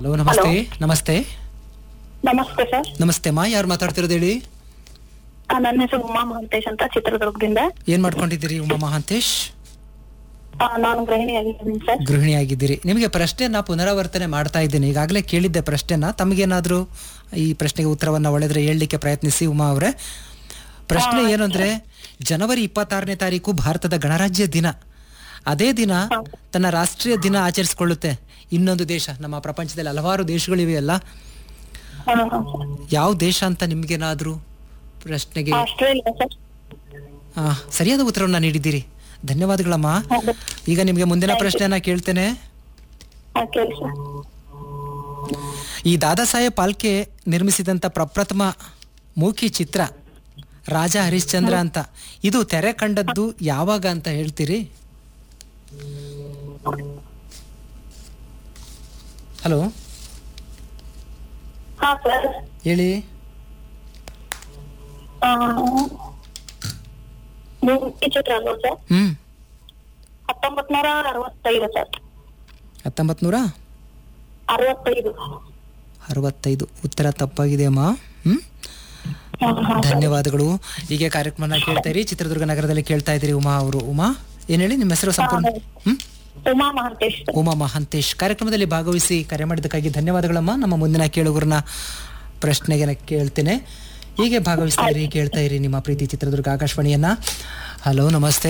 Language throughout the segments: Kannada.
ಹಲೋ ನಮಸ್ತೆ ನಮಸ್ತೆ ನಮಸ್ತೆ ಸರ್ ನಮಸ್ತೆ ಅಮ್ಮ ಯಾರು ಮಾತಾಡ್ತಿರೋದು ಹೇಳಿ ಆ, ನನ್ನ ಹೆಸರು ಉಮಾ ಮಹಂತೇಶ್ ಅಂತ ಚಿತ್ರದುರ್ಗದಿಂದ ಏನ್ ಮಾಡ್ಕೊಂಡಿದ್ದೀರಿ ಉಮಾ ಮಹಾಂತೇಶ್ ಆ, ನಾನು ಗೃಹಿಣಿಯಾಗಿದ್ದೀನಿ ಸರ್ ಗೃಹಿಣಿ ಆಗಿದ್ದೀರಿ ನಿಮಗೆ ಪ್ರಶ್ನೆಯನ್ನ ಪುನರಾವರ್ತನೆ ಮಾಡ್ತಾ ಇದ್ದೀನಿ ಈಗಾಗಲೇ ಕೇಳಿದ್ದೆ ಪ್ರಶ್ನೆನ ತಮಗೇನಾದ್ರೂ ಈ ಪ್ರಶ್ನೆಗೆ ಉತ್ತರವನ್ನ ಒಳ್ಳೆದ್ರೆ ಹೇಳಲಿಕ್ಕೆ ಪ್ರಯತ್ನಿಸಿ ಉಮಾ ಅವರೇ ಪ್ರಶ್ನೆ ಏನು ಅಂದ್ರೆ ಜನವರಿ ಇಪ್ಪತ್ತಾರನೇ ತಾರೀಕು ಭಾರತದ ಗಣರಾಜ್ಯ ದಿನ ಅದೇ ದಿನ ತನ್ನ ರಾಷ್ಟ್ರೀಯ ದಿನ ಆಚರಿಸಿಕೊಳ್ಳುತ್ತೆ ಇನ್ನೊಂದು ದೇಶ ನಮ್ಮ ಪ್ರಪಂಚದಲ್ಲಿ ಹಲವಾರು ದೇಶಗಳಿವೆಯಲ್ಲ ಹಾ, ಹಾ, ಸರ್. ಯಾವ ದೇಶ ಅಂತ ನಿಮ್ಗೇನಾದ್ರೂ ಪ್ರಶ್ನೆಗೆ ಆಸ್ಟ್ರೇಲಿಯಾ ಸರ್ ಆ, ಸರಿಯಾದ ಉತ್ತರವನ್ನ ನೀಡಿದ್ದೀರಿ ಧನ್ಯವಾದಗಳಮ್ಮ ಹೌದು. ಈಗ ನಿಮಗೆ ಮುಂದಿನ ಪ್ರಶ್ನೆಯನ್ನ ಕೇಳ್ತೇನೆ ಹಾ, ಕೇಳಿ ಸರ್ ಈ ದಾದಾ ಸಾಹೇಬ್ ಪಾಲ್ಕೆ ನಿರ್ಮಿಸಿದಂತ ಪ್ರಪ್ರಥಮ ಮೂಕಿ ಚಿತ್ರ ರಾಜ ಹರಿಶ್ಚಂದ್ರ ಅಂತ ಇದು ತೆರೆ ಕಂಡದ್ದು ಯಾವಾಗ ಅಂತ ಹೇಳ್ತೀರಿ ಹಲೋ ಹಾ ಸರ್ ಹೇಳಿ ಆ, ಮೂರ್ತಿ ಚಿತ್ರ ಅಲ್ವಾ ಸರ್ ಹ್ಮ್ ಹತ್ತೊಂಬತ್ ನೂರ ಅರವತ್ತೈದು ಸರ್ ಹತ್ತೊಂಬತ್ ನೂರ ಅರವತ್ತೈದು ಅರವತ್ತೈದು ಉತ್ತರ ತಪ್ಪಾಗಿದೆ ಅಮ್ಮ ಹ್ಮ್ ಹಾ, ಹಾ, ಸರ್. ಧನ್ಯವಾದಗಳು ಹೀಗೆ ಕಾರ್ಯಕ್ರಮನ ಕೇಳ್ತಾ ಇರಿ ಚಿತ್ರದುರ್ಗ ನಗರದಲ್ಲಿ ಕೇಳ್ತಾ ಇದ್ದೀರಿ ಉಮಾ ಅವರು ಉಮಾ ಏನ್ ಹೇಳಿ ನಿಮ್ಮ ಹೆಸರು ಸಂಪೂರ್ಣ ಹ್ಮ್ ಉಮಾ ಮಹಂತೇಶ್ ಸರ್. ಉಮಾ ಮಹಾಂತೇಶ್ ಕಾರ್ಯಕ್ರಮದಲ್ಲಿ ಭಾಗವಹಿಸಿ ಕರೆ ಮಾಡಿದ್ದಕ್ಕಾಗಿ ಧನ್ಯವಾದಗಳಮ್ಮ ನಮ್ಮ ಮುಂದಿನ ಕೇಳುಗರನ್ನ ಪ್ರಶ್ನೆಗೆ ನಾನು ಕೇಳ್ತೇನೆ ಹೀಗೆ ಭಾಗವಹಿಸ್ತಾ ಇರಿ ಕೇಳ್ತಾ ಇರಿ ನಿಮ್ಮ ಪ್ರೀತಿ ಚಿತ್ರದುರ್ಗ ಆಕಾಶವಾಣಿಯನ್ನ ಹಲೋ ನಮಸ್ತೆ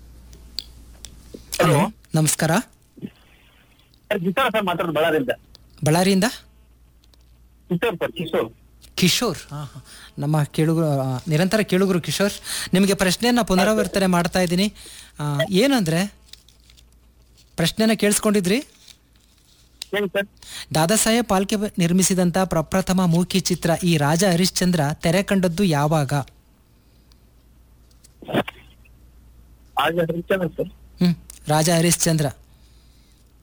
ಹಲೋ ನಮಸ್ಕಾರ ಸರ್ ಕಿಶೋರ್ ಸರ್ ಮಾತಾಡೋದು ಬಳ್ಳಾರಿಯಿಂದ ಬಳ್ಳಾರಿಯಿಂದ ಕಿಶೋರ್ ಸರ್ ಕಿಶೋರ್ ಕಿಶೋರ್ ಹಾ, ಹಾ. ನಮ್ಮ ಕೇಳುಗರು ಆ, ನಿರಂತರ ಕೇಳುಗರು ಕಿಶೋರ್ ನಿಮಗೆ ಪ್ರಶ್ನೆಯನ್ನ ಪುನರಾವರ್ತನೆ ಮಾಡ್ತಾ ಇದ್ದೀನಿ ಆ, ಏನಂದ್ರೆ ಪ್ರಶ್ನೆನ ಕೇಳಿಸ್ಕೊಂಡಿದ್ರಿ ಹೇಳಿ ಸರ್ ದಾದಾ ಸಾಹೇಬ್ ಪಾಲ್ಕೆ ನಿರ್ಮಿಸಿದಂತ ಪ್ರಪ್ರಥಮ ಮೂಕಿ ಚಿತ್ರ ಈ ರಾಜ ಹರಿಶ್ಚಂದ್ರ ತೆರೆ ಕಂಡದ್ದು ಯಾವಾಗ ಆಗ ಹರಿಶ್ಚಂದ್ರ ಸರ್ ಹ್ಮ್ ರಾಜ ಹರಿಶ್ಚಂದ್ರ